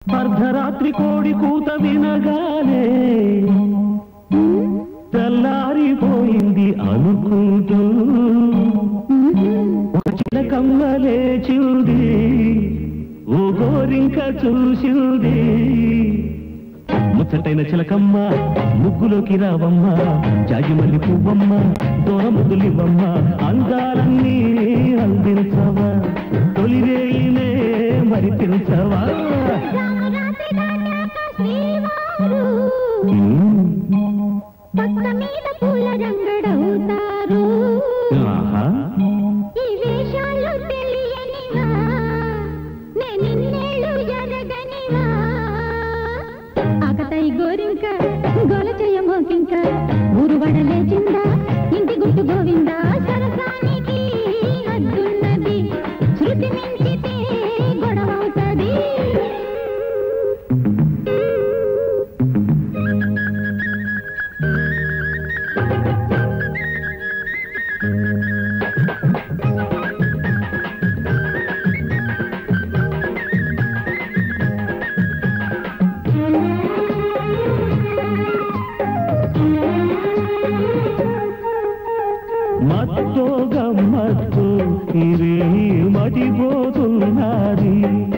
అర్ధరాత్రి కోడి కూత వినగానే తెల్లారిపోయింది అనుకుంటూ ఒక చిలకమ్మ లేచింది ఓ గోరింక చూసింది ముచ్చటైన చిలకమ్మ ముగ్గులోకి రావమ్మ జాజిమల్లి పువ్వమ్మ దూరముదులివ్వమ్మ అందాలన్నీ అందించవా తొలివేయినే మరిపించవా రామరాత్రి దాటాక శ్రీవారు పక్క మీద పూల రంగడవుతారు ఆహా ఈ వేషాలు తెలియనివా నేనిన్నేళ్ళు ఎరగనివా ఆకతాయి గోరింక గోల చేయమోకింక ఊరు వడలేచిందా ఇంటి గుట్టు గోవిందా సరసానికి హద్దున్నది శృతి మించితే గొడవవుతుంది మత్తో గమ్మత్తు ఇవే మడిపోతున్నది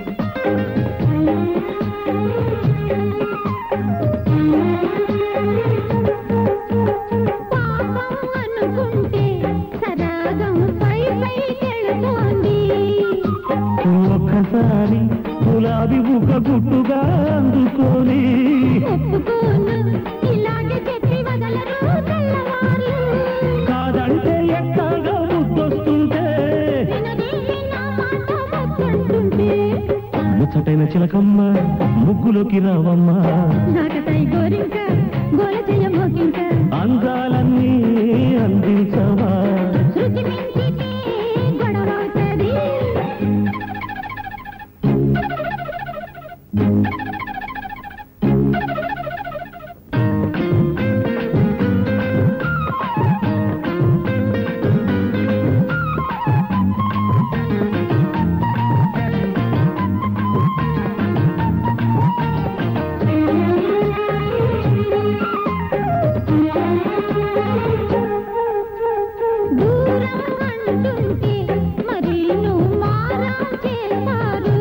పాపం అనుకుంటే సరాగం పై పైకెళుతోంది ఒక్కసారి గులాబీ బుక్క గుట్టుగా అందుకొని ఒప్పుకోను ఇలాగే చెప్పి వదలరు తెల్లవారు కాదంటే ఎక్కగా ముద్దొస్తుంటే వినదేవి నా మాట ముద్దంటుంటే ముచ్చటైన చిలకమ్మ ముగ్గులోకి రావమ్మ నాకతై గోరింక గోల చెయ్యమోకింక అందాలన్నీ అందించవా శృతి మించితే గొడవవుతుంది దూరం అంటుంటే మరి నువ్వు మారం చేస్తారు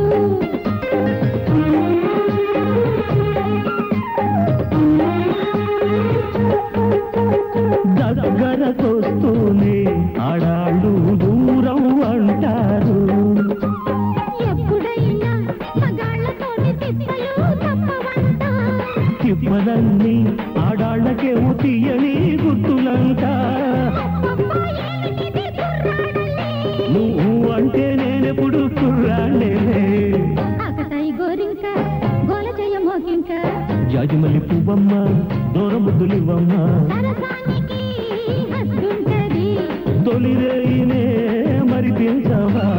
దగ్గరకొస్తూనే ఆడాళ్ళు దూరం అంటారు ఎప్పుడైనా మగాళ్ళతోటి తిప్పలు తప్పవంట తిప్పలన్నీ ఆడాళ్ళకేమో తీయని గుర్తులంట అబ్బబ్బా, ఏమిటిది కుర్రాడలే? నువ్వు అంటే నేనెప్పుడు కుర్రాళ్ళే ఆకతాయి గోరింక గోల చెయ్యమోకింక జాజిమల్లి పువ్వమ్మ దూరముద్దులివ్వమ్మ సరసానికి హద్దుంటది తొలిరేయినే మరి పెంచవా